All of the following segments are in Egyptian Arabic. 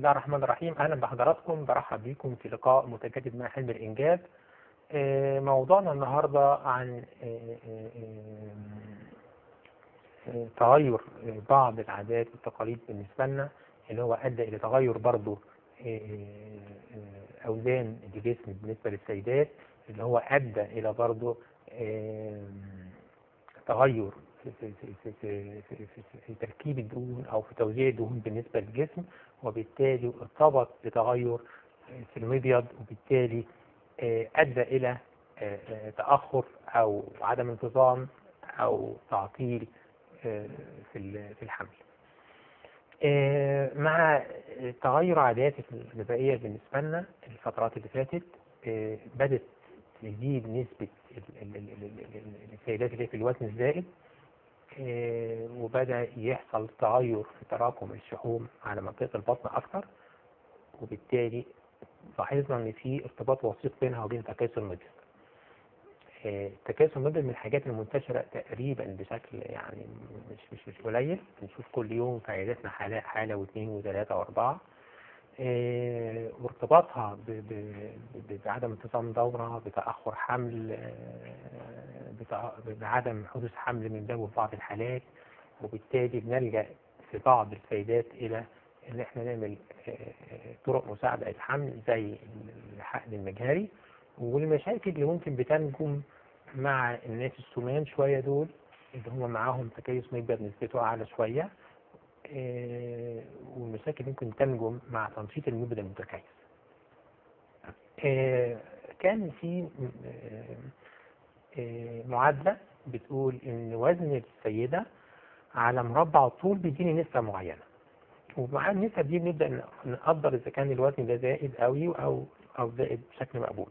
الله الرحمن الرحيم أهلا بحضراتكم برحب بكم في لقاء متجدد مع حلم الإنجاب آه، موضوعنا النهاردة عن آه، آه، آه، تغير بعض العادات والتقاليد بالنسبة لنا اللي هو أدى إلى تغير برضه آه، آه، أوزان الجسم بالنسبة للسيدات اللي هو أدى إلى برضه آه، تغير في, في, في, في, في, في, في, في تركيب الدهون أو في توزيع الدهون بالنسبة للجسم وبالتالي ارتبط بتغير في المبيض وبالتالي آه، أدى إلى آه، آه، تأخر أو عدم انتظام أو تعطيل آه، في ال- في الحمل. آه، مع تغير عادات الغذائية بالنسبة لنا الفترات اللي فاتت آه، بدأت تزيد نسبة ال- ال- ال- ال- ال- السيدات اللي في الوزن الزائد آه، وبدأ يحصل تغير في تراكم الشحوم على منطقة البطن أكثر وبالتالي لاحظنا إن في ارتباط وثيق بينها وبين تكاسل المبيض. آه، تكاسل المبيض من الحاجات المنتشرة تقريبا بشكل يعني مش مش مش قليل بنشوف كل يوم في عياداتنا حالة حالة واثنين وثلاثة وأربعة آه، وارتباطها ب- ب- ب- بعدم انتظام دورة بتأخر حمل آه، بتأ- بعدم حدوث حمل من دم في بعض الحالات وبالتالي بنلجأ في بعض السيدات إلى إن إحنا نعمل آه، آه، طرق مساعدة الحمل زي الحقن المجهري والمشاكل اللي ممكن بتنجم مع الناس السمان شوية دول اللي هم معاهم تكيس مبيض نسبته أعلى شوية آه، والمشاكل ممكن تنجم مع تنشيط المبيض المتكيس آه، كان في آه، آه، معادلة بتقول إن وزن السيدة على مربع الطول بيديني نسبة معينة ومع النسب دي بنبدأ ن- نقدر إذا كان الوزن ده زائد أوي أو أو زائد بشكل مقبول.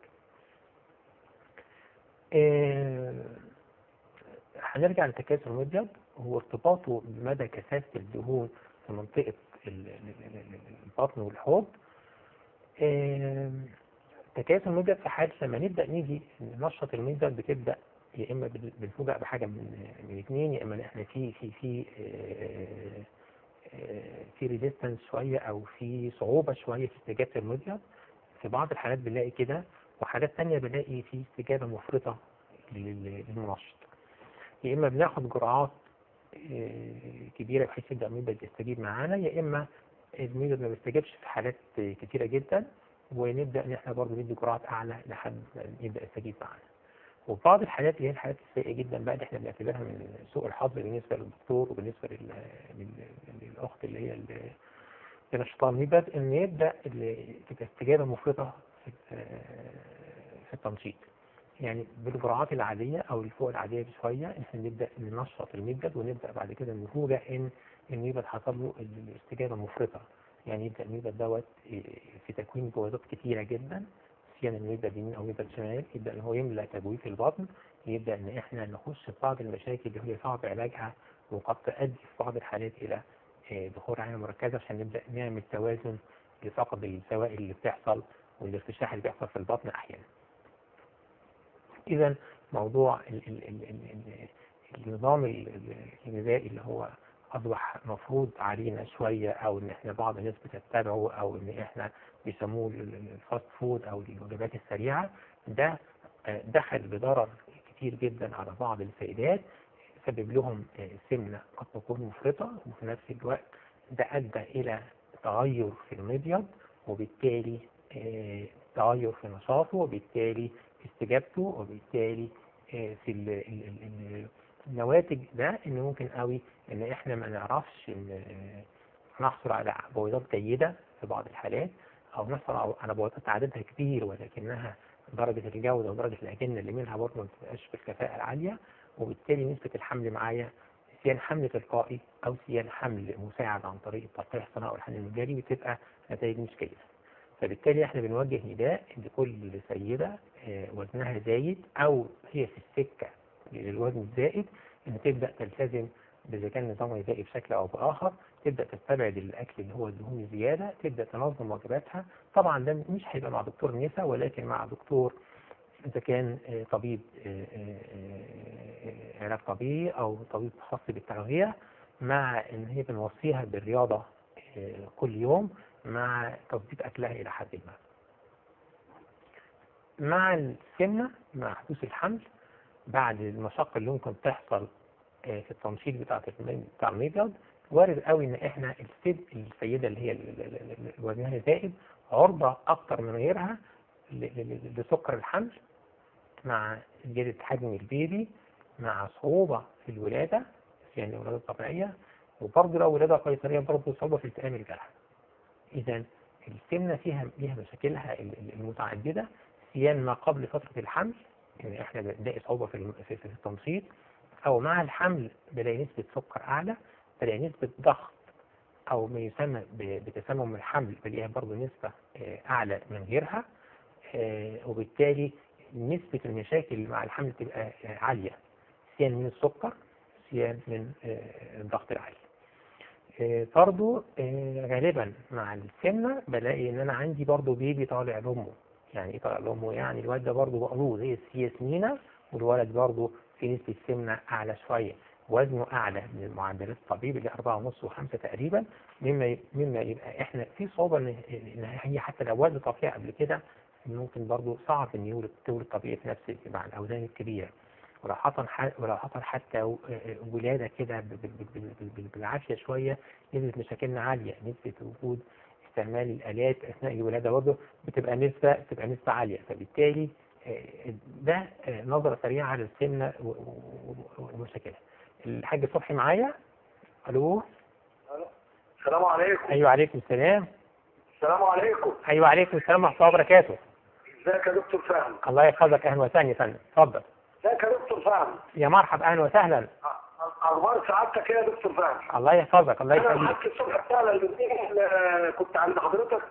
آه، هنرجع لتكاثر المبيض هو ارتباطه بمدى كثافة الدهون في منطقة ال- ال- ال- ال- البطن والحوض آم، تكاثر المبيض في حال لما نبدأ نيجي ننشط المبيض بتبدأ يا إما بن- بنفوجئ بحاجة من من اثنين يا إما إن إحنا في في في آه، آه، في ريزيستنس شوية أو في صعوبة شوية في استجابة المبيض في بعض الحالات بنلاقي كده وحالات تانية بنلاقي في استجابة مفرطة لل- للمنشط يا إما بناخد جرعات آه، كبيرة بحيث يبدأ المبيض يستجيب معانا يا إما المبيض ما بيستجيبش في حالات كتيرة جدا ونبدأ إن إحنا برضه ندي جرعات أعلى لحد ما يبدأ يستجيب معانا. وفي بعض الحالات اللي هي الحالات السيئة جدا بقى اللي إحنا بنعتبرها من سوء الحظ بالنسبة للدكتور وبالنسبة لل... لل... للأخت اللي هي اللي نشطها المبيض إن يبدأ ال- تبقى استجابة مفرطة في في التنشيط. يعني بالجرعات العادية أو اللي فوق العادية بشوية إحنا نبدأ ننشط المبيض ونبدأ بعد كده نفوجئ إن المبيض حصل له الاستجابة مفرطة يعني يبدأ المبيض دوت في تكوين بويضات كتيرة جدا سيان المبيض يمين أو مبيض شمال يبدأ إن هو يملأ تجويف البطن يبدأ إن إحنا نخش في بعض المشاكل اللي هي صعب علاجها وقد تؤدي في بعض الحالات إلى آه، دخول عناية مركزة عشان نبدأ نعمل توازن لفقد السوائل اللي بتحصل والارتشاح اللي بيحصل في البطن أحيانا. إذا موضوع ال ال ال ال ال النظام ال- ال- الغذائي اللي هو أصبح مفروض علينا شوية أو إن إحنا بعض الناس بتتبعه أو إن إحنا بيسموه ال- ال- الفاست فود أو الوجبات السريعة ده آه، دخل بضرر كتير جدا على بعض السيدات سبب لهم آه، سمنة قد تكون مفرطة وفي نفس الوقت ده أدى إلى تغير في المبيض وبالتالي آه، تغير في نشاطه وبالتالي في استجابته وبالتالي آه، في ال- ال- ال- ال- النواتج ده ان ممكن قوي ان احنا ما نعرفش ان آه، نحصل على بويضات جيدة في بعض الحالات او نحصل على بويضات عددها كبير ولكنها درجة الجودة ودرجة الأجنة اللي منها برضه ما بتبقاش بالكفاءة العالية وبالتالي نسبة الحمل معايا سيان حمل تلقائي أو سيان حمل مساعد عن طريق التلقيح الصناعي أو الحمل المجاري بتبقى نتائج مش جيدة. فبالتالي احنا بنوجه نداء لكل سيدة آه، وزنها زايد أو هي في السكة للوزن الزائد إن تبدأ تلتزم إذا كان نظام غذائي بشكل أو بآخر تبدأ تستبعد الأكل اللي هو الدهون الزيادة تبدأ تنظم وجباتها طبعا ده مش هيبقى مع دكتور نساء ولكن مع دكتور إذا كان آه، طبيب آه، آه، آه، علاج طبيعي أو طبيب خاص بالتغذية مع إن هي بنوصيها بالرياضة آه، كل يوم مع تظبيط أكلها إلى حد ما مع السمنة مع حدوث الحمل بعد المشقة اللي ممكن تحصل آه، في التنشيط بتاع بتاع المبيض وارد قوي ان احنا السيد السيده اللي هي ال- ال- ال- ال- وزنها زائد عرضه اكتر من غيرها ل- ل- لسكر الحمل مع زياده حجم البيبي مع صعوبه في الولاده يعني الولاده الطبيعيه وبرضه لو ولاده قيصريه برضه صعوبه في التئام الجرح. اذا السمنه فيها ليها مشاكلها ال- ال- المتعدده سيان ما قبل فتره الحمل يعني احنا بنلاقي صعوبه في الم- في في التنشيط او مع الحمل بلاقي نسبه سكر اعلى بلاقي نسبه ضغط او ما يسمى ب- بتسمم الحمل بلاقيها برضه نسبه آه، اعلى من غيرها آه، وبالتالي نسبه المشاكل مع الحمل تبقى آه، عاليه سيان من السكر سيان من آه، الضغط العالي آه، برضو آه، غالبا مع السمنة بلاقي ان انا عندي برضو بيبي طالع لامه يعني ايه طالع لامه يعني الواد ده برضو بقلوه زي السياسمينة والولد برضو في نسبة سمنة اعلى شوية وزنه اعلى من المعدلات الطبيب اللي أربعة ونص وخمسة تقريبا مما مما يبقى احنا في صعوبة ان إن هي حتى لو وزن طبيعي قبل كده ممكن برضو صعب ان يولد تولد طبيعي في نفس مع الاوزان الكبيرة ولو حصل ح- ولو حصل حتى و- ولاده كده ب- ب- ب- ب- ب- بالعافيه شويه نسبه مشاكلنا عاليه نسبه وجود استعمال الالات اثناء الولاده برضه بتبقى نسبه بتبقى نسبه عاليه فبالتالي آه، ده آه، نظره سريعه على السمنه و- و- و- ومشاكلها الحاج صبحي معايا الو السلام عليكم ايوه عليكم السلام السلام عليكم ايوه عليكم السلام ورحمه الله وبركاته ازيك يا دكتور فهمي الله يحفظك اهلا وسهلا يا فندم اتفضل ازيك يا دكتور فهمي يا مرحبا اهلا وسهلا أ- اخبار سعادتك ايه يا دكتور فهمي الله يحفظك الله انا يخليك الحاج الصبح بتاعنا اليومين اللي كنت عند حضرتك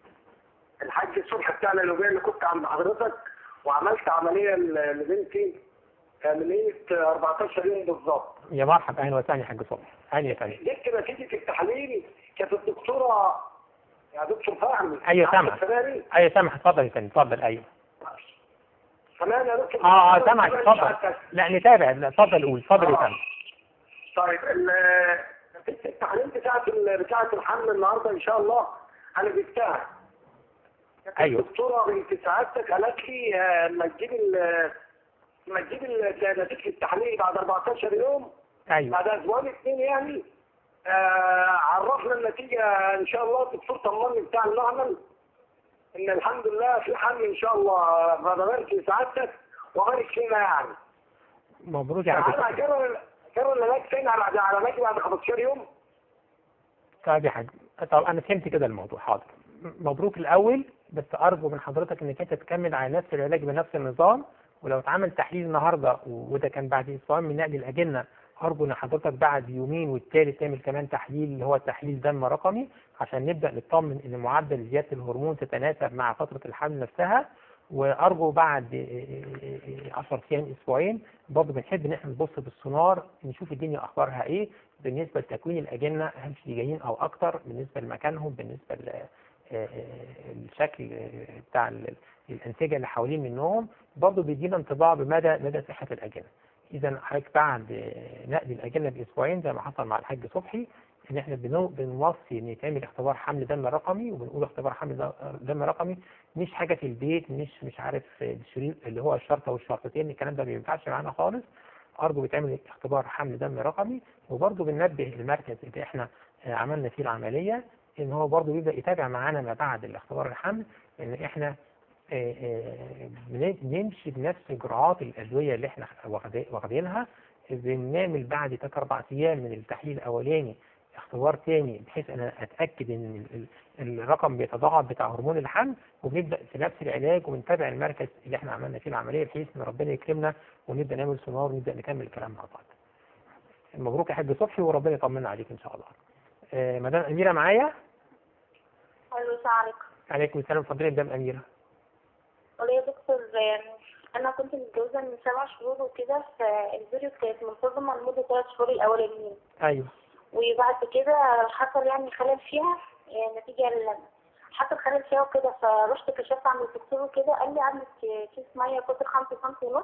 الحاج الصبح بتاعنا اليومين اللي كنت عند حضرتك وعملت عمليه ل- لبنتي عمليه 14 يوم بالظبط يا مرحبا اهلا وسهلا يا حاج صبحي اهلا يا فندم جبت نتيجه التحاليل كانت الدكتوره يا دكتور فهمي أيوة، عارف سامعك. السناري؟ ايوه سامح اتفضل يا فندم اتفضل ايوه سامعني يا دكتور اه اه فهمي؟ سامعك اتفضل لا نتابع لا، اتفضل قول اتفضل يا آه. فندم طيب ال- نتيجة التحاليل بتاعت ال- بتاعت الحمل النهارده ان شاء الله انا جبتها أيوة. الدكتوره بنت سعادتك قالت لي آه، لما تجيب ال- لما تجيب ال- نتيجه التحليل بعد 14 يوم ايوه بعد اسبوعين اثنين يعني آه عرفنا النتيجه ان شاء الله الدكتور طمني بتاع المعمل ان الحمد لله في حمل ان شاء الله فبارك لسعادتك وبارك فينا يعني مبروك يا حاج انا صبحي كانوا كانوا العلاج فين على على ماجي بعد 15 يوم طيب يا حاج طب انا فهمت كده الموضوع حاضر مبروك الاول بس ارجو من حضرتك انك انت تكمل على نفس العلاج بنفس النظام ولو اتعمل تحليل النهارده وده كان بعد اسبوعين من نقل الاجنه ارجو ان حضرتك بعد يومين والتالت تعمل كمان تحليل اللي هو تحليل دم رقمي عشان نبدا نطمن ان معدل زياده الهرمون تتناسب مع فتره الحمل نفسها وارجو بعد 10 ايام اسبوعين برضه بنحب ان احنا نبص بالسونار نشوف الدنيا اخبارها ايه بالنسبه لتكوين الاجنه هل في جايين او اكتر بالنسبه لمكانهم بالنسبه ل- آه، آه، الشكل آه، بتاع ال- الانسجه اللي حوالين منهم برضه بيدينا انطباع بمدى مدى صحه الاجنه. اذا حضرتك بعد آه، نقل الاجنه باسبوعين زي ما حصل مع الحاج صبحي ان احنا بنو- بنوصي ان يتعمل اختبار حمل دم رقمي وبنقول اختبار حمل د- دم رقمي مش حاجه في البيت مش مش عارف آه، الشريط اللي هو الشرطه والشرطتين الكلام ده ما بينفعش معانا خالص ارجو بيتعمل اختبار حمل دم رقمي وبرضه بننبه المركز اللي احنا آه، عملنا فيه العمليه ان هو برضه بيبدا يتابع معانا ما بعد الاختبار الحمل ان احنا آه، آه، بن- بنمشي بنفس اجراءات الادويه اللي احنا واخدي- واخدينها بنعمل بعد ثلاث اربع ايام من التحليل الاولاني اختبار تاني بحيث انا اتاكد ان ال- ال- الرقم بيتضاعف بتاع هرمون الحمل وبنبدا في نفس العلاج وبنتابع المركز اللي احنا عملنا فيه العمليه بحيث ان ربنا يكرمنا ونبدا نعمل سونار ونبدا نكمل الكلام مع بعض. مبروك يا حاج صبحي وربنا يطمنا عليك ان شاء الله. آه مدام اميره معايا؟ الو السلام عليكم عليكم السلام اتفضلي يا مدام اميره. والله يا دكتور آم، انا كنت متجوزه من سبع شهور وكده فالبيريود كانت منتظمه لمده ثلاث شهور الاولانيين ايوه وبعد كده حصل يعني خلل فيها يعني نتيجه ل- حصل خلل فيها وكده فرحت كشفت عند الدكتور وكده قال لي عندك كيس ميه قطر خمسة سنتي ونص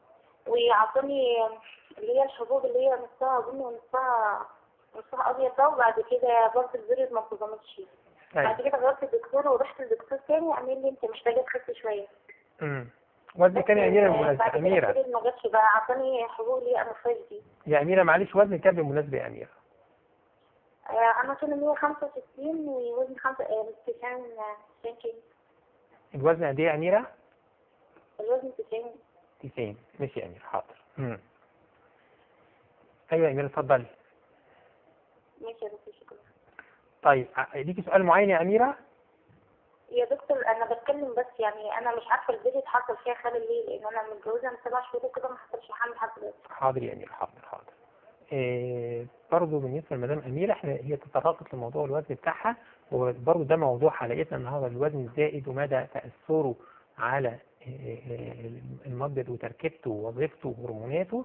وعطاني اللي هي الحبوب اللي هي نصها بني ونصها نصها ابيض ده وبعد كده برضه البيريود ما انتظمتش بعد أيوة كده غيرت الدكتور ورحت للدكتور تاني قال لي انت محتاجه تخسي شويه أمم. وزنك كام يا أميرة بالمناسبة بعد كده أميرة الدكتور ما جاتش بقى عطاني حبوب لي انا دي يا أميرة معلش وزنك كام بالمناسبة يا أميرة آه، انا طولي 165 ووزني 5 90 90 كيلو الوزن قد إيه يا أميرة؟ الوزن 90 90 ماشي يا أميرة حاضر أمم. أيوة يا أميرة اتفضلي ماشي يا دكتور شكرا طيب ع- ليكي سؤال معين يا أميرة؟ يا دكتور انا بتكلم بس يعني انا مش عارفه البيبي اتحصل فيها خلل ليه لان انا متجوزه من سبع شهور وكده ما حصلش حمل لحد دلوقتي حاضر يا أميرة حاضر حاضر إيه برضه بالنسبة لمدام أميرة احنا هي تطرقت لموضوع الوزن بتاعها وبرضه ده موضوع حلقتنا النهارده الوزن الزائد ومدى تأثره على إيه، إيه، المبيض وتركيبته ووظيفته وهرموناته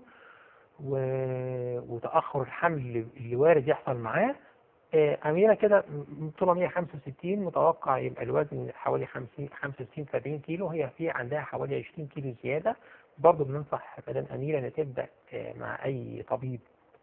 و- وتأخر الحمل اللي- اللي وارد يحصل معاه إيه، أميرة كده م- طولها 165 متوقع يبقى الوزن حوالي 50 65 70 كيلو هي في عندها حوالي 20 كيلو زيادة برضه بننصح مدام أميرة إن تبدأ آه، مع أي طبيب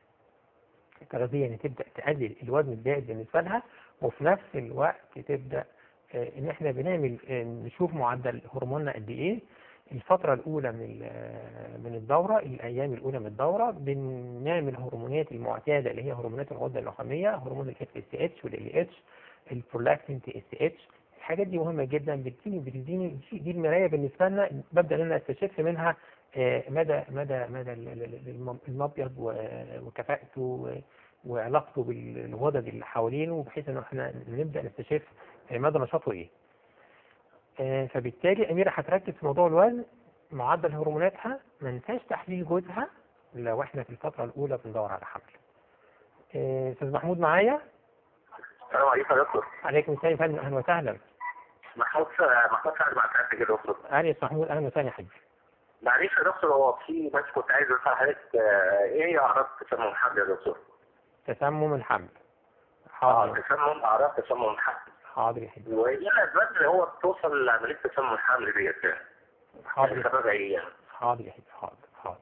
تغذية إن تبدأ تقلل الوزن الزائد بالنسبة لها وفي نفس الوقت تبدأ آه، إن إحنا بنعمل آه، نشوف معدل هرموننا قد إيه الفترة الأولى من ال- آه، من الدورة الأيام الأولى من الدورة بنعمل هرمونات المعتادة اللي هي هرمونات الغدة اللحمية هرمون الاف اس اتش والال اتش البرولاكتين تي اس اتش الحاجات دي مهمة جدا بتديني بتديني دي المراية بالنسبة لنا ببدأ إن أنا أستشف منها آه، مدى مدى مدى ال- ال- ال- الم- المبيض و- وكفاءته و- وعلاقته بالغدد اللي حوالينه بحيث ان احنا نبدا نستشف آه، مدى نشاطه ايه. آه، فبالتالي اميره هتركز في موضوع الوزن معدل هرموناتها ما ننساش تحليل جوزها لو احنا في الفتره الاولى بندور على حمل. آه، استاذ محمود معايا؟ السلام عليكم يا دكتور عليكم السلام يا فندم اهلا وسهلا. محمود محمود سعد مع سعادتك يا دكتور اهلا يا استاذ محمود اهلا وسهلا يا حبيبي. معلش يا دكتور هو في بس كنت عايز اسال حضرتك آه، ايه هي اعراض تسمم الحمل يا دكتور؟ تسمم الحمل. اه حاضر تسمم اعراض تسمم الحمل حاضر يا حبيبي وايه الاسباب اللي هو بتوصل لعمليه تسمم الحمل ديت يعني؟ حاضر سببها ايه يعني؟ حاضر يا حبيبي حاضر حاضر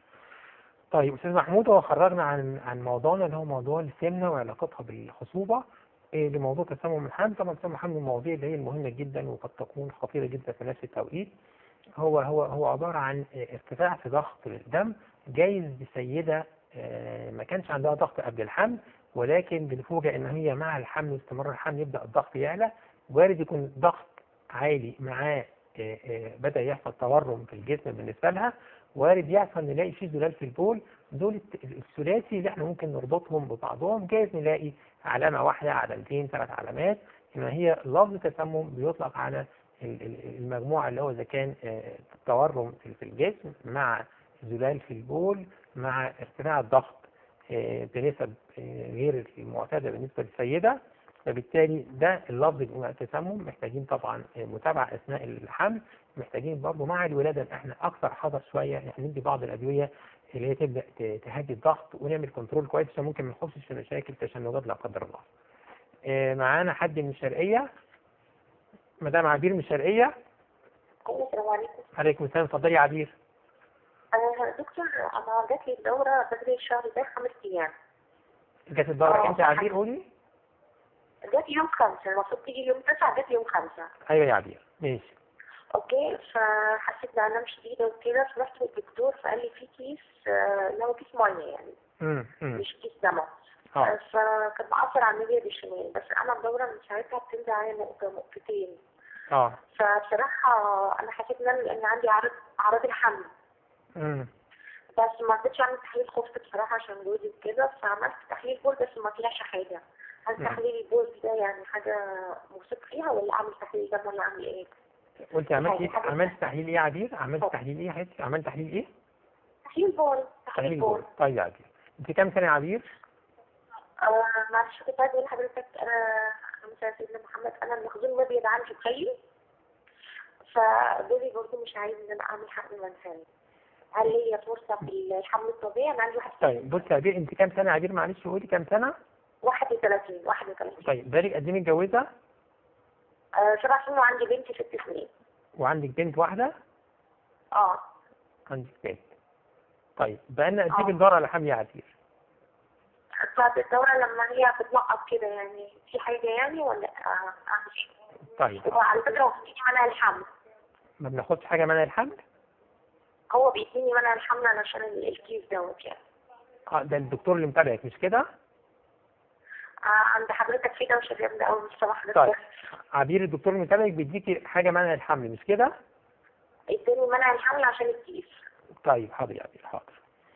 طيب استاذ محمود هو خرجنا عن عن موضوعنا اللي هو موضوع السمنه وعلاقتها بالخصوبه إيه لموضوع تسمم الحمل طبعا تسمم الحمل من المواضيع اللي هي المهمه جدا وقد تكون خطيره جدا في نفس التوقيت هو هو هو عباره عن إيه، ارتفاع في ضغط الدم جايز بسيده آه، ما كانش عندها ضغط قبل الحمل ولكن بنفوجئ ان هي مع الحمل واستمرار الحمل يبدا الضغط يعلى وارد يكون ضغط عالي معاه آه، آه، بدا يحصل تورم في الجسم بالنسبه لها وارد يحصل نلاقي فيه زلال في البول دول الت- الثلاثي اللي احنا ممكن نربطهم ببعضهم جايز نلاقي علامه واحده علامتين ثلاث علامات ان هي لفظ تسمم بيطلق على ال- ال- المجموعه اللي هو اذا كان آه، تورم في- في الجسم مع زلال في البول مع ارتفاع الضغط آه، بنسب آه، غير المعتاده بالنسبه للسيده فبالتالي ده اللفظ اللي هو التسمم محتاجين طبعا آه، متابعه اثناء الحمل محتاجين برضه مع الولاده إن احنا اكثر حذر شويه يعني ندي بعض الادويه اللي هي تبدا ت- تهدي الضغط ونعمل كنترول كويس عشان ممكن ما نخشش في مشاكل تشنجات لا قدر الله. آه، معانا حد من الشرقيه مدام عبير من الشرقيه ايوه السلام عليكم عليكم السلام اتفضلي يا عبير آه دكتور انا جات لي الدوره بدري الشهر ده خمس ايام جت الدوره آه، امتى يا عبير قولي؟ جات يوم خمسة المفروض تيجي يوم تسعة جات يوم خمسة ايوه يا عبير ماشي اوكي فحسيت بألم شديدة وكده فرحت للدكتور فقال لي في كيس آه، اللي هو كيس مية يعني امم امم مش كيس دم اه فكان مأثر على الميديا بالشمال بس أنا الدورة من ساعتها بتنزل عليا نقطة نقطتين اه فبصراحة أنا حسيت إن أنا إن عندي أعراض أعراض الحمل امم بس ما رضيتش أعمل تحليل خفت بصراحة عشان جوزي وكده فعملت تحليل بول بس ما طلعش حاجة هل مم. تحليل البول ده يعني حاجة موثوق فيها ولا أعمل تحليل دم ولا أعمل إيه؟ قلت عملت ايه حاجة- عملت تحليل ايه يا عبير عملت أه. تحليل ايه يا حبيبتي عملت تحليل ايه تحليل بول تحليل تحليل بول بول طيب يا عبير انت كام سنه يا عبير آه معلش كنت عايزة أقول لحضرتك أنا خمسة سيدنا محمد أنا المخزون المبيض عندي قليل فجوزي برضه مش عايز إن أنا أعمل حقن منزلي هل ليا فرصة في الحمل الطبيعي؟ أنا عندي واحد طيب بص يا عبير انت كام سنه يا عبير معلش قولي كام سنه 31 31 طيب بالك قد ايه متجوزه آه سبع سنين وعندي بنتي ست سنين وعندك بنت واحده اه عندك بنت طيب بقالنا قد ايه أه. بندور على حمل يا عبير بعد الدورة لما هي بتنقط كده يعني في حاجة يعني ولا آه، أعمل إيه؟ طيب وعلى فكرة هو بيديني منع الحمل ما بناخدش حاجة منع الحمل هو بيديني منع الحمل علشان ال- الكيس دوت يعني اه ده الدكتور اللي متابعك مش كده آه، عند حضرتك في دوشة جامدة أوي مش سامع طيب حضرتك عبير الدكتور اللي متابعك بيديكي حاجة منع الحمل مش كده اداني منع الحمل عشان الكيس طيب حاضر يا عبير حاضر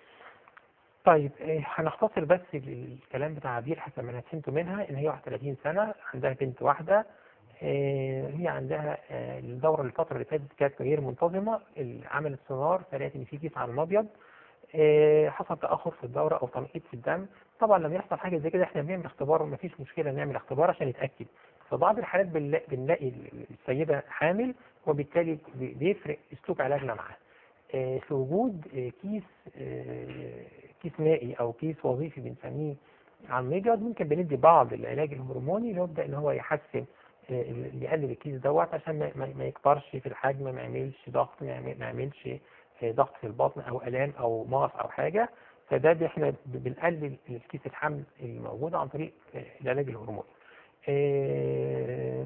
طيب إيه هنختصر بس الكلام بتاع عبير حسب ما انا فهمته منها ان هي 31 سنة عندها بنت واحدة إيه هي عندها آه، الدورة الفترة اللي فاتت كانت غير منتظمة عملت سونار فلقت ان في كيس على المبيض إيه حصل تأخر في الدورة او تنقيط في الدم طبعا لما يحصل حاجة زي كده احنا بنعمل اختبار ومفيش مشكلة نعمل اختبار عشان نتأكد في بعض الحالات بنلاقي, بنلاقي السيدة حامل وبالتالي بيفرق اسلوب علاجنا معاها آه، في وجود آه، كيس آه، كيس مائي او كيس وظيفي بنسميه على المبيض ممكن بندي بعض العلاج الهرموني اللي يبدا ان هو يحسن آه، اللي يقلل الكيس دوت عشان ما- ما ما يكبرش في الحجم ما يعملش ضغط ما يعمل- ما يعملش آه، ضغط في البطن او الام او مغص او حاجه فده بي- احنا ب- بنقلل الكيس الحمل الموجود عن طريق آه، العلاج الهرموني. آه،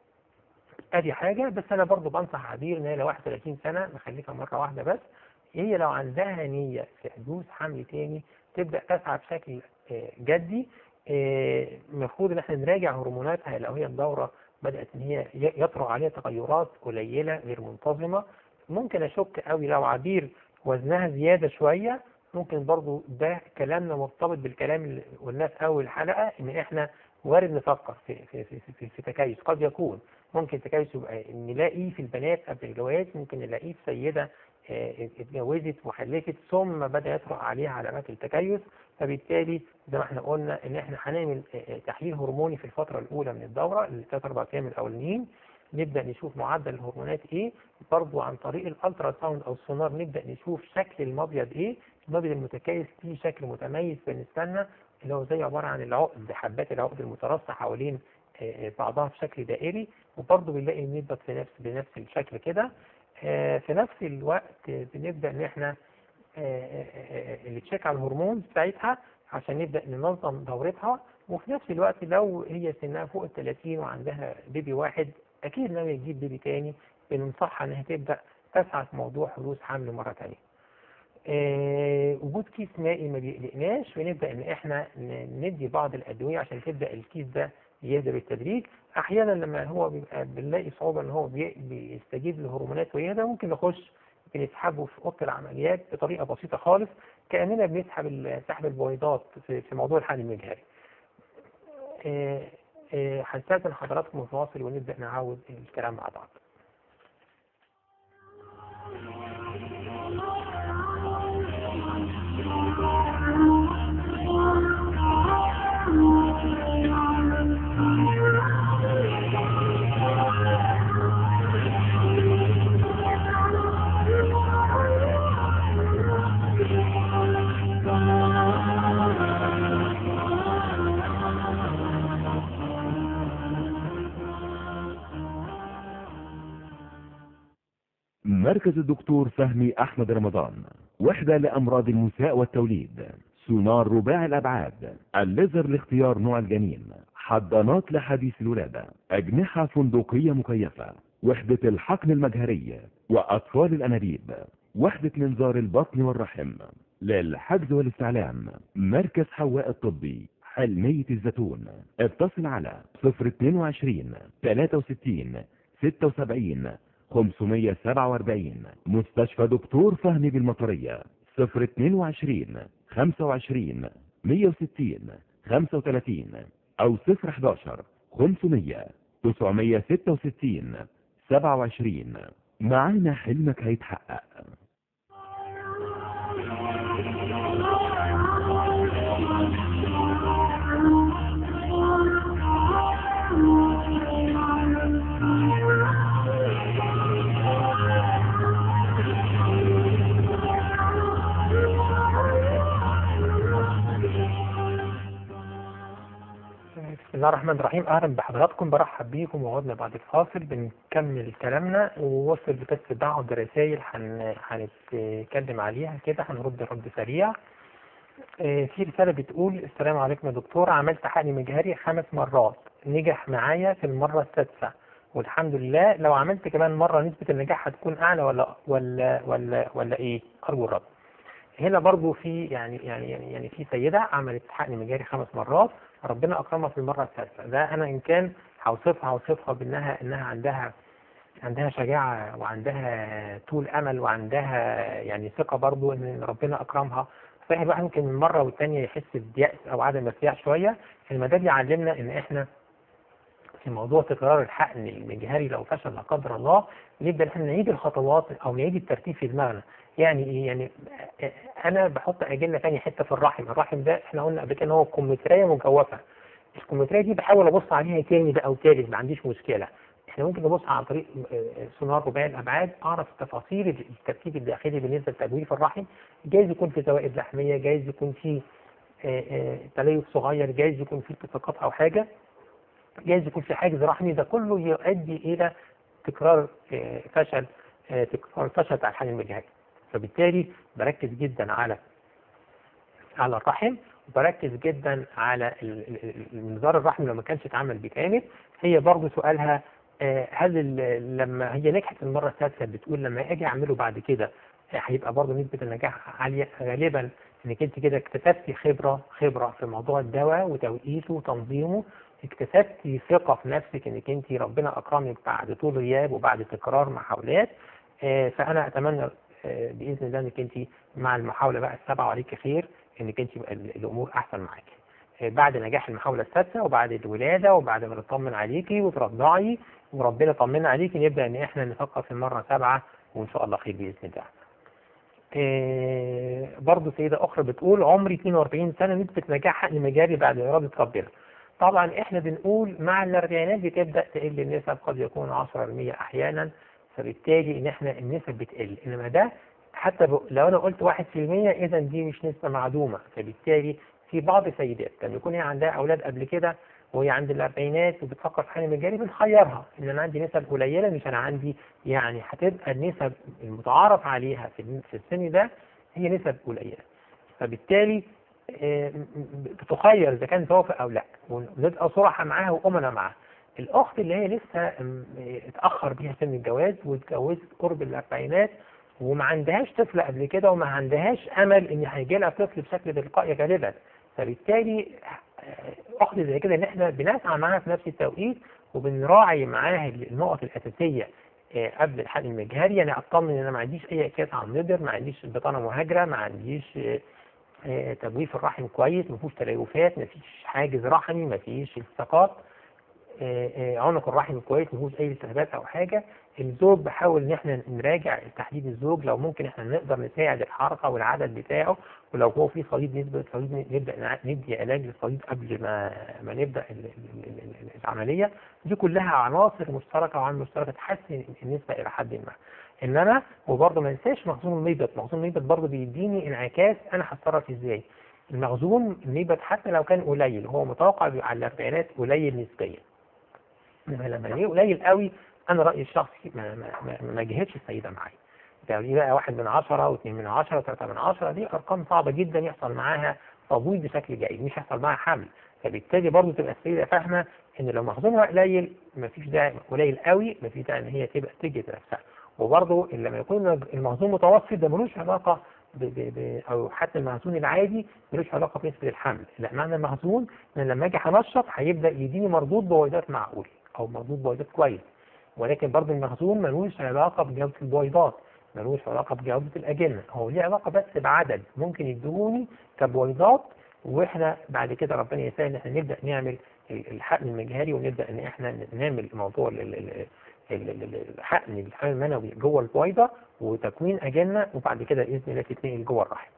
ادي حاجه بس انا برضو بنصح عبير ان هي لو 31 سنه نخليها مره واحده بس هي لو عندها نيه في حدوث حمل تاني تبدا تسعى بشكل آه، جدي آه، المفروض ان احنا نراجع هرموناتها لو هي الدوره بدات ان هي ي- يطرأ عليها تغيرات قليله غير منتظمه ممكن اشك قوي لو عبير وزنها زياده شويه ممكن برضو ده كلامنا مرتبط بالكلام اللي قلناه في اول حلقه ان احنا وارد نفكر في في في, في, في تكيس قد يكون ممكن تكيس يبقى نلاقيه في البنات قبل الجواز ممكن نلاقيه في سيده آه، اتجوزت وخلفت ثم بدا يطرأ عليها علامات التكيس فبالتالي زي ما احنا قلنا ان احنا هنعمل آه، آه، تحليل هرموني في الفتره الاولى من الدوره الثلاث اربع ايام الاولانيين نبدا نشوف معدل الهرمونات ايه برضو عن طريق الالترا ساوند او السونار نبدا نشوف شكل المبيض ايه المبيض المتكيس فيه شكل متميز بالنسبه لنا اللي هو زي عباره عن العقد حبات العقد المترصه حوالين آه، آه، بعضها في شكل دائري وبرضه بنلاقي المبيض في نفس بنفس الشكل كده آه، في نفس الوقت آه، بنبدا ان احنا آه، آه، آه، اللي تشيك على الهرمون بتاعتها عشان نبدا ننظم دورتها وفي نفس الوقت لو هي سنها فوق ال 30 وعندها بيبي واحد اكيد ناويه تجيب بيبي تاني بننصحها انها تبدا تسعى في موضوع حدوث حمل مره تانيه. آه، وجود كيس مائي ما بيقلقناش ونبدا ان احنا ن- ندي بعض الادويه عشان تبدا الكيس ده يهدى بالتدريج احيانا لما هو بيبقى بنلاقي صعوبه ان هو بي- بيستجيب للهرمونات ويهدى ممكن نخش بنسحبه في اوضه العمليات بطريقه بسيطه خالص كاننا بنسحب ال- سحب البويضات في في موضوع الحمل المجهري. آه، آه، هنستاذن حضراتكم نتواصل ونبدا نعاود الكلام مع بعض. مركز الدكتور فهمي أحمد رمضان وحدة لأمراض النساء والتوليد سونار رباعي الأبعاد الليزر لاختيار نوع الجنين حضانات لحديث الولادة أجنحة فندقية مكيفة وحدة الحقن المجهري وأطفال الأنابيب وحدة منظار البطن والرحم للحجز والاستعلام مركز حواء الطبي حلمية الزيتون اتصل على 022 63 76 547 مستشفى دكتور فهمي بالمطرية 022 25 160 35 أو 011 500 966 27 معانا حلمك هيتحقق بسم الله الرحمن الرحيم اهلا بحضراتكم برحب بيكم وعدنا بعد الفاصل بنكمل كلامنا ووصل بس بعض رسائل هن- هنتكلم عليها كده هنرد رد سريع آه، في رسالة بتقول السلام عليكم يا دكتور عملت حقن مجهري خمس مرات نجح معايا في المرة السادسة والحمد لله لو عملت كمان مرة نسبة النجاح هتكون أعلى ولا ولا ولا ولا إيه؟ أرجو الرد. هنا برضو في يعني يعني يعني يعني في سيدة عملت حقن مجاري خمس مرات ربنا أكرمها في المرة السادسة ده أنا إن كان هوصفها هوصفها بأنها إنها عندها عندها شجاعة وعندها طول أمل وعندها يعني ثقة برضو إن ربنا أكرمها صحيح الواحد ممكن من مرة والتانية يحس بيأس أو عدم ارتياح شوية إنما ده بيعلمنا إن إحنا في موضوع تكرار الحقن المجهري لو فشل لا قدر الله نبدا احنا نعيد الخطوات او نعيد الترتيب في دماغنا يعني ايه يعني انا بحط اجنه ثاني حته في الرحم الرحم ده احنا قلنا قبل كده ان هو كمثريه مجوفه الكمثريه دي بحاول ابص عليها تاني بقى وتالت ما عنديش مشكله احنا ممكن نبص عن طريق سونار رباعي الابعاد اعرف تفاصيل الترتيب الداخلي بالنسبه لتجويف الرحم جايز يكون في زوائد لحميه جايز يكون في آه، آه، تليف صغير جايز يكون في التصاقات او حاجه جايز يكون في حاجز رحمي ده كله يؤدي الى تكرار آه، فشل آه، تكرار فشل بتاع الحمل المجهري فبالتالي بركز جدا على على الرحم وبركز جدا على ال- ال- ال- المنظار الرحم لو ما كانش اتعمل بكامل هي برضه سؤالها آه، هل ال- لما هي نجحت المره السادسه بتقول لما اجي اعمله بعد كده آه، هيبقى برضه نسبه النجاح عاليه غالبا انك انت كده اكتسبتي خبره خبره في موضوع الدواء وتوقيته وتنظيمه اكتسبتي ثقه في نفسك انك انت ربنا اكرمك بعد طول غياب وبعد تكرار محاولات آه، فانا اتمنى آه، باذن الله انك انت مع المحاوله بقى السبعه وعليك خير انك انت يبقى ال- الامور احسن معاكي آه، بعد نجاح المحاوله السادسه وبعد الولاده وبعد ما نطمن عليكي وترضعي وربنا طمنا عليكي نبدا ان احنا نفكر في المره سبعه وان شاء الله خير باذن الله. آه، برضه سيدة أخرى بتقول عمري 42 سنة نسبة نجاح حقن مجاري بعد إرادة ربنا. طبعا إحنا بنقول مع الأربعينات بتبدأ تقل النسب قد يكون 10% أحيانا فبالتالي إن إحنا النسب بتقل إنما ده حتى ب... لو أنا قلت 1% إذا دي مش نسبة معدومة فبالتالي في بعض السيدات لما يكون هي عندها أولاد قبل كده وهي عند الأربعينات وبتفكر في حقن مجاري بنخيرها إن أنا عندي نسب قليلة مش أنا عندي يعني هتبقى النسب المتعارف عليها في في السن ده هي نسب قليلة فبالتالي آه، م- م- بتخير إذا كان توافق أو لا ونبقى صراحة معاها وأمنا معاها الأخت اللي هي لسه م- اتأخر بيها سن الجواز واتجوزت قرب الأربعينات وما عندهاش طفل قبل كده وما عندهاش أمل إن هيجي لها طفل بشكل تلقائي غالبا فبالتالي آه، أخت زي كده إن إحنا بنسعى معاها في نفس التوقيت وبنراعي معاها النقط الأساسية آه، قبل الحقن المجهري يعني اطمن ان انا ما عنديش اي اكياس على النضر ما عنديش بطانه مهاجره ما عنديش آه، آه، تجويف الرحم كويس ما فيهوش تليفات ما فيش حاجز رحمي ما فيش التصاقات آه، آه، عنق الرحم كويس ما فيهوش اي التهابات او حاجه الزوج بحاول ان احنا نراجع تحديد الزوج لو ممكن احنا نقدر نساعد الحركه والعدد بتاعه ولو هو في صليب نسبه صليب نبدا نع- ندي علاج للصليب قبل ما ما نبدا ال- ال- ال- ال- العمليه دي كلها عناصر مشتركه وعامل مشتركه تحسن النسبه الى حد ما انما وبرضه ما ننساش مخزون الميبت مخزون الميبت برضه بيديني انعكاس انا هتصرف ازاي المخزون الميبت حتى لو كان قليل هو متوقع بيبقى على الاربعينات قليل نسبيا انما لما ليه قليل قوي انا رايي الشخصي ما ما ما, ما جهتش السيده معايا ده دي بقى واحد من عشرة واثنين من عشرة وثلاثة من عشرة دي أرقام صعبة جدا يحصل معاها تبويض بشكل جيد مش هيحصل معاها حمل فبالتالي برضه تبقى السيدة فاهمة إن لو مخزونها قليل مفيش داعي قليل قوي مفيش داعي إن هي تبقى تجد نفسها وبرضه لما يكون المخزون متوسط ده ملوش علاقة ب ب ب أو حتى المخزون العادي ملوش علاقة بنسبة الحمل لا معنى المخزون إن لما أجي هنشط هيبدأ يديني مردود بويضات معقول أو مردود بويضات كويس ولكن برضه المخزون ملوش علاقة بجودة البويضات ملوش علاقة بجودة الأجنة هو ليه علاقة بس بعدد ممكن يدوني كبويضات واحنا بعد كده ربنا يسهل ان احنا نبدا نعمل الحقن المجهري ونبدا ان احنا نعمل موضوع ال- ال- ال- ال- ال- الحقن الحقن المنوي جوه البويضه وتكوين اجنه وبعد كده باذن الله تتنقل جوه الرحم.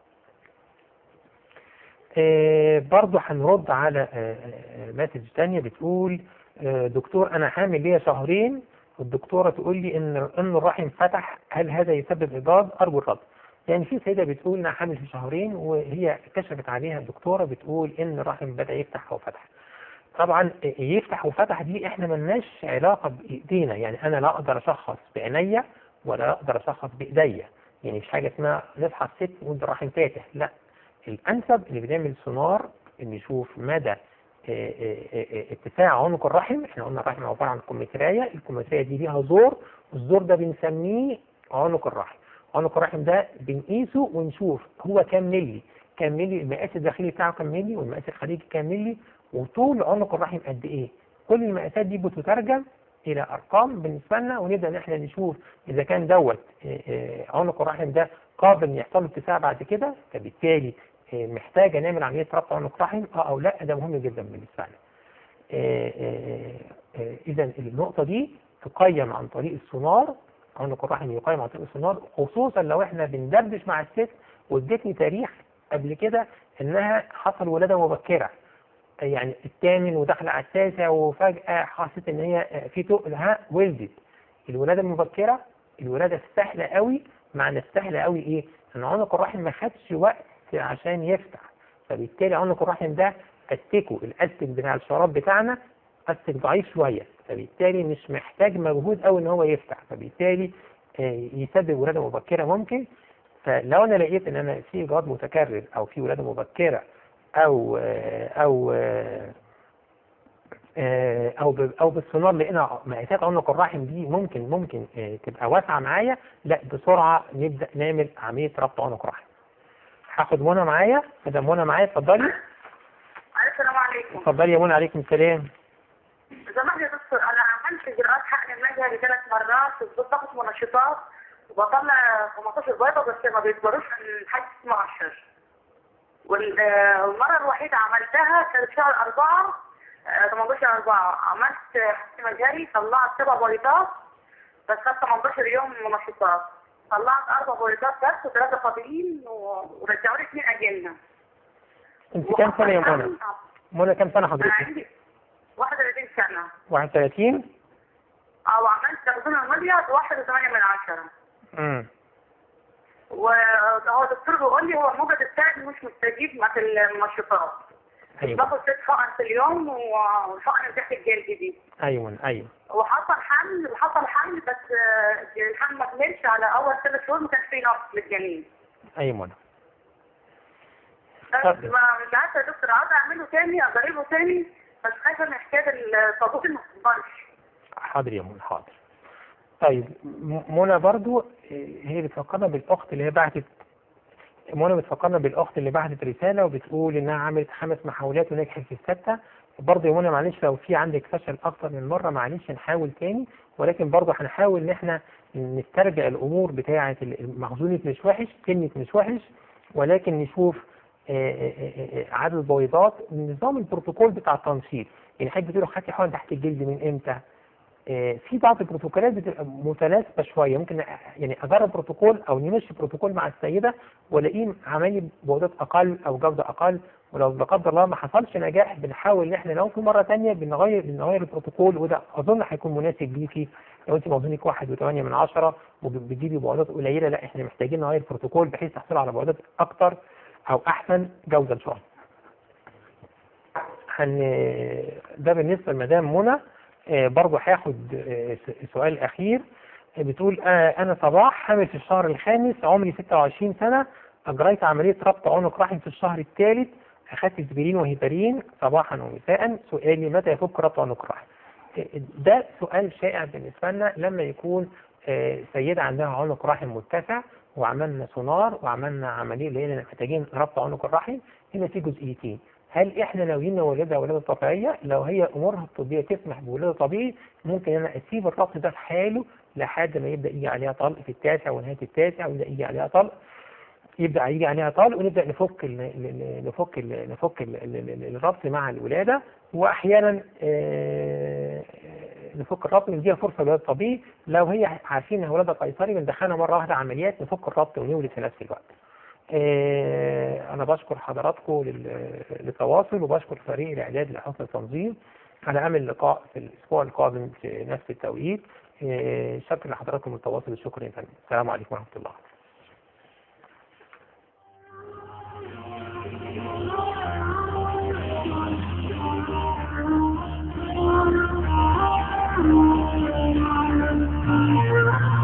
آه، برضه هنرد على آه، آه، مسج تانية بتقول آه، دكتور انا حامل ليا شهرين والدكتوره تقول لي ان ان الرحم فتح هل هذا يسبب ابراز ارجو الرد يعني في سيده بتقول انها حامل في شهرين وهي كشفت عليها الدكتوره بتقول ان الرحم بدا يفتح وفتح طبعا يفتح وفتح دي احنا ملناش علاقه بايدينا يعني انا لا اقدر اشخص بعينيا ولا اقدر اشخص بايديا يعني مش حاجه اسمها نصحى الست ونقول ده الرحم فاتح لا الانسب اللي بنعمل سونار نشوف مدى آه، آه، آه، اتساع عنق الرحم احنا قلنا الرحم عباره عن كمثريه الكمثريه دي ليها زور الزور ده بنسميه عنق الرحم عنق الرحم ده بنقيسه ونشوف هو كام ملي كام ملي المقاس الداخلي بتاعه كام ملي والمقاس الخارجي كام ملي وطول عنق الرحم قد ايه كل المقاسات دي بتترجم الى ارقام بالنسبه لنا ونبدا ان احنا نشوف اذا كان دوت آه، آه، عنق الرحم ده قابل ان يحصل له اتساع بعد كده فبالتالي آه، محتاجه نعمل عمليه ربط عنق رحم اه او لا ده مهم جدا بالنسبه لنا. اذا النقطه دي تقيم عن طريق السونار عنق الرحم يقيم عن طريق السونار خصوصا لو احنا بندردش مع الست وادتني تاريخ قبل كده انها حصل ولاده مبكره يعني الثامن وداخله على التاسع وفجاه حست ان هي في تقلها ولدت الولاده المبكره الولاده السهله قوي معنى السهله قوي ايه؟ ان عنق الرحم ما خدش وقت عشان يفتح فبالتالي عنق الرحم ده استكه الاستك بتاع الشراب بتاعنا استك ضعيف شويه فبالتالي مش محتاج مجهود قوي ان هو يفتح فبالتالي آه، يسبب ولاده مبكره ممكن فلو انا لقيت ان انا في اجهاض متكرر او في ولاده مبكره او آه، او آه، آه، او ب- او بالسونار لقينا مقاسات عنق الرحم دي ممكن ممكن آه، تبقى واسعه معايا لا بسرعه نبدا نعمل عمليه ربط عنق رحم هاخد منى معايا مدام منى معايا اتفضلي السلام عليكم اتفضلي يا منى عليكم السلام زمان يا دكتور انا عملت اجراءات حقن المجهري ثلاث مرات باخد منشطات وبطلع 15 بيضه بس ما بيكبروش عن حاجه اسمها 10 والمره الوحيده عملتها كانت شهر أربعة آه، 18 أربعة عملت حقن مجهري طلعت سبع بيضات بس خدت 18 يوم منشطات طلعت أربع بيضات بس وثلاثة فاضيين و- ورجعوا لي اثنين أجنة انت كام سنه يا منى؟ منى كام سنه أنا حضرتك؟ عندي 31 سنة 31 او عملت تخزين المبيض واحد وثمانية من عشرة امم وهو الدكتور بيقول لي هو المبيض بتاعي مش مستجيب مع المنشطات ايوه باخد ست حقن في اليوم والحقن تحت الجلد دي ايوه ايوه وحصل حمل وحصل حمل بس آه، الحمل ما كملش على اول ثلاث شهور ما كانش فيه نقص للجنين ايوه منى بس طب. ما مش عارفه يا دكتور عاوزه اعمله تاني اجربه تاني بس خايفه من حكايه الطابوت ما تكبرش حاضر يا منى حاضر طيب م- منى برضو إيه، هي بتفكرنا بالاخت اللي هي بعتت منى بتفكرنا بالاخت اللي بعتت رساله وبتقول انها عملت خمس محاولات ونجحت في السته برضه يا منى معلش لو في عندك فشل اكتر من مره معلش نحاول تاني ولكن برضه هنحاول ان احنا نسترجع الامور بتاعه المخزونة مش وحش كلمه مش وحش ولكن نشوف آه، آه، آه، آه، عدد البويضات نظام البروتوكول بتاع التنشيط يعني حضرتك بتقول خدتي حقن تحت الجلد من امتى؟ آه، في بعض البروتوكولات بتبقى متناسبه شويه ممكن أ- يعني اجرب بروتوكول او نمشي بروتوكول مع السيده والاقيه عملي بويضات اقل او جوده اقل ولو لا قدر الله ما حصلش نجاح بنحاول ان احنا لو في مره ثانيه بنغير بنغير البروتوكول وده اظن هيكون مناسب ليكي لو انت موزنك واحد وثمانية من عشرة وبتجيبي بويضات قليله لا احنا محتاجين نغير البروتوكول بحيث تحصل على بويضات اكتر او احسن جوده ان شاء الله. هن ده بالنسبه لمدام منى آه، برضه هاخد آه، س- سؤال اخير آه، بتقول آه، انا صباح حامل في الشهر الخامس عمري 26 سنه اجريت عمليه ربط عنق رحم في الشهر الثالث اخذت اسبرين وهيبرين صباحا ومساء سؤالي متى يفك ربط عنق الرحم آه، ده سؤال شائع بالنسبه لنا لما يكون آه، سيده عندها عنق رحم متسع وعملنا سونار وعملنا عمليه لقينا محتاجين ربط عنق الرحم هنا في جزئيتين هل احنا ناويين نولدها ولاده طبيعيه؟ لو هي امورها الطبيه تسمح بولاده طبيعي ممكن انا اسيب الربط ده في حاله لحد ما يبدا يجي عليها طلق في التاسع ونهايه التاسع ويبدا يجي عليها طلق يبدا يجي عليها طلق ونبدا نفك ال ال- نفك ال نفك ال ال- ال- الربط مع الولاده واحيانا آه، نفك الربط ونديها فرصه للولاده طبيعي لو هي عارفين انها ولاده قيصري بندخلها مره واحده عمليات نفك الربط ونولد في نفس الوقت. آه، أنا بشكر حضراتكم لل- للتواصل وبشكر فريق الإعداد لحسن التنظيم على أمل اللقاء في الأسبوع القادم في نفس التوقيت آه، شكر لحضراتكم التواصل الشكر يا فندم السلام عليكم ورحمة الله Thank you.